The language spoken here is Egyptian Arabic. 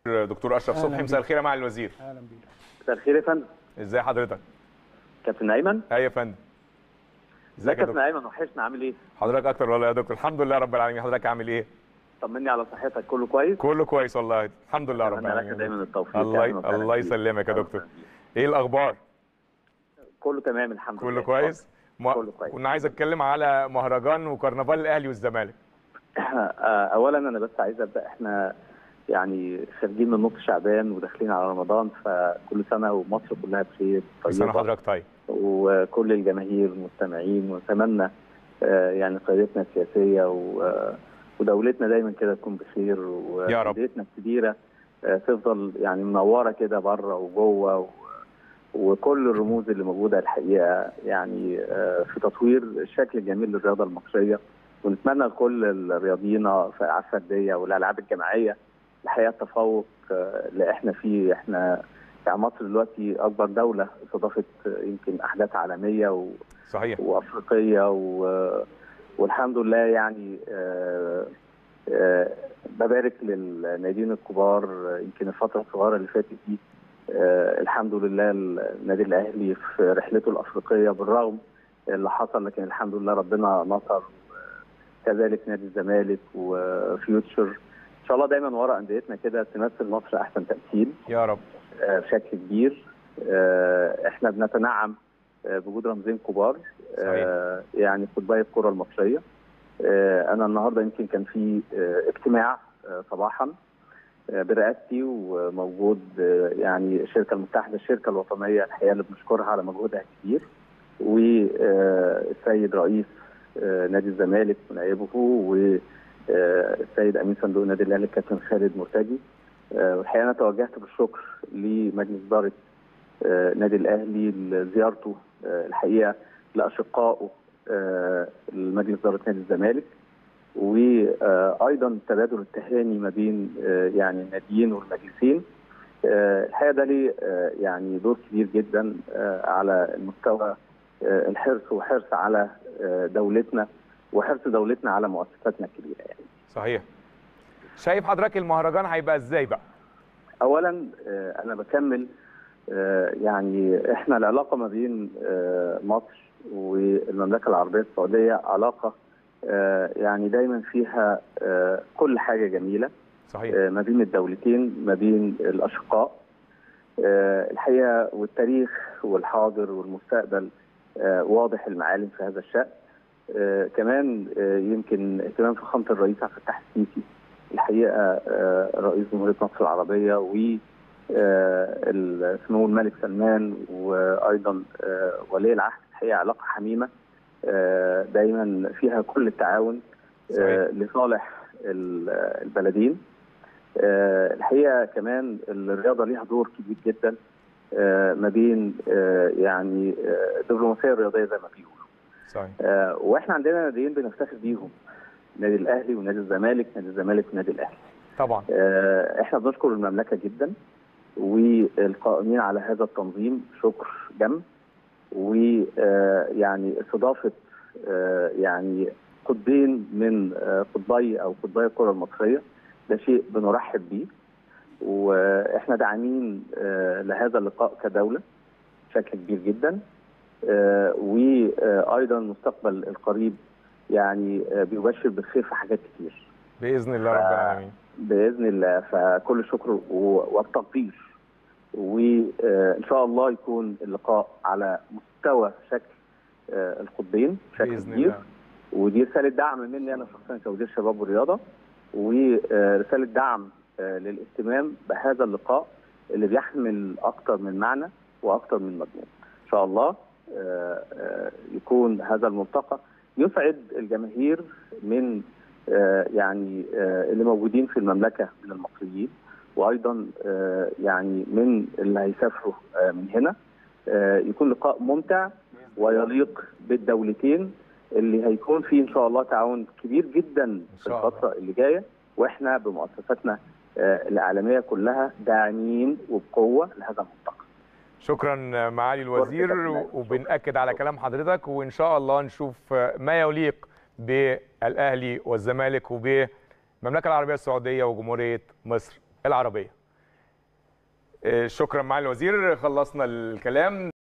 دكتور اشرف أهلاً صبحي بيك. مساء الخير يا معالي الوزير اهلا بيك مساء الخير يا فندم ازي حضرتك كابتن ايمن ايوه يا فندم ازيك ازيك يا كابتن دكتور ايمن وحشنا عامل ايه حضرتك اكتر والله يا دكتور الحمد لله رب العالمين حضرتك عامل ايه طمني على صحتك كله كويس كله كويس والله الحمد لله رب اتمنى لك العالمين دايما التوفيق الله أهلاً وسهلاً الله بيك. يسلمك يا أهلاً دكتور وسهلاً بيك. ايه الاخبار كله تمام الحمد لله كله كويس ما- كله كويس. كنا عايز اتكلم على مهرجان وكرنفال الاهلي والزمالك آه، اولا انا بس عايز ابدا احنا يعني خارجين من نص شعبان وداخلين على رمضان فكل سنه ومصر كلها بخير كل سنه طيبه حضرتك طيب وكل الجماهير المستمعين ونتمنى آه، يعني قيادتنا السياسيه و- آه، ودولتنا دايما كده تكون بخير يا رب. ودولتنا الكبيره آه، تفضل يعني منوره كده بره وجوه و- وكل الرموز اللي موجوده الحقيقه يعني آه، في تطوير الشكل الجميل للرياضه المصريه ونتمنى لكل الرياضيين في الالعاب الفرديه والالعاب الجماعيه الحقيقه التفوق آه، اللي احنا فيه احنا يعني مصر دلوقتي اكبر دوله استضافت آه، يمكن احداث عالميه و... صحيح وافريقيه و... والحمد لله يعني آه، آه، ببارك للناديين الكبار آه، يمكن الفتره الصغيره اللي فاتت دي آه، الحمد لله النادي الاهلي في رحلته الافريقيه بالرغم اللي حصل لكن الحمد لله ربنا نصر كذلك نادي الزمالك وفيوتشر ان شاء الله دايما ورا انديتنا كده تمثل مصر احسن تمثيل يا رب آه، بشكل كبير آه، احنا بنتنعم آه، بوجود رمزين كبار آه، يعني قطبي الكره المصريه آه، انا النهارده يمكن كان في آه، اجتماع آه، صباحا آه، برئاستي وموجود آه، يعني الشركه المتحده الشركه الوطنيه الحقيقه اللي بنشكرها على مجهودها الكبير والسيد رئيس آه، نادي الزمالك ونائبه والسيد امين صندوق النادي الاهلي الكابتن خالد مرتجي آه، والحقيقه انا توجهت بالشكر لمجلس اداره آه، نادي الاهلي لزيارته آه، الحقيقه لاشقائه آه، المجلس اداره نادي الزمالك وايضا تبادل التهاني ما بين آه، يعني الناديين والمجلسين آه، الحقيقه ده ليه آه، يعني دور كبير جدا آه، على المستوى آه، الحرص وحرص على آه، دولتنا وحرص دولتنا على مؤسساتنا الكبيره يعني. صحيح شايف حضرتك المهرجان هيبقى ازاي بقى اولا آه، انا بكمل آه، يعني احنا العلاقه ما بين آه، مصر والمملكه العربيه السعوديه علاقه آه، يعني دايما فيها آه، كل حاجه جميله صحيح آه، ما بين الدولتين ما بين الاشقاء آه، الحقيقه والتاريخ والحاضر والمستقبل آه، واضح المعالم في هذا الشان آه، كمان آه، يمكن اهتمام فخامه الرئيس عبد الفتاح السيسي الحقيقه آه، رئيس جمهوريه مصر العربيه و آه، ال- سمو الملك سلمان وايضا آه، ولي العهد الحقيقه علاقه حميمه آه، دايما فيها كل التعاون آه، لصالح ال- البلدين آه، الحقيقه كمان الرياضه ليها دور كبير جدا آه، ما بين آه، يعني آه، الدبلوماسيه الرياضيه زي ما بيقولوا صحيح آه، واحنا عندنا ناديين بنفتخر بيهم نادي الاهلي ونادي الزمالك نادي الزمالك ونادي الاهلي طبعا آه، احنا بنشكر المملكه جدا والقائمين على هذا التنظيم شكر جم ويعني استضافه آه، يعني قطبين من آه، قطبي او قطبي الكره المصريه ده شيء بنرحب بيه واحنا داعمين آه، لهذا اللقاء كدوله بشكل كبير جدا آه، وايضا المستقبل القريب يعني آه، بيبشر بالخير في حاجات كتير باذن الله رب العالمين باذن الله فكل الشكر و- والتقدير وان شاء الله يكون اللقاء على مستوى شكل آه، القطبين بشكل باذن كبير الله ودي رساله دعم مني انا شخصيا كوزير شباب والرياضه ورساله دعم آه، للاهتمام بهذا اللقاء اللي بيحمل اكثر من معنى واكثر من مضمون ان شاء الله آه، آه، يكون هذا الملتقى يسعد الجماهير من آه، يعني آه، اللي موجودين في المملكه من المصريين وايضا آه، يعني من اللي هيسافروا آه، من هنا آه، يكون لقاء ممتع ويليق بالدولتين اللي هيكون فيه ان شاء الله تعاون كبير جدا في شاء الله. الفتره اللي جايه واحنا بمؤسساتنا آه، الاعلاميه كلها داعمين وبقوه لهذا الملتقى. شكرا معالي الوزير شكراً. وبنأكد على كلام حضرتك وإن شاء الله نشوف ما يليق بالأهلي والزمالك وبالمملكة العربية السعودية وجمهورية مصر العربية شكرا مع الوزير خلصنا الكلام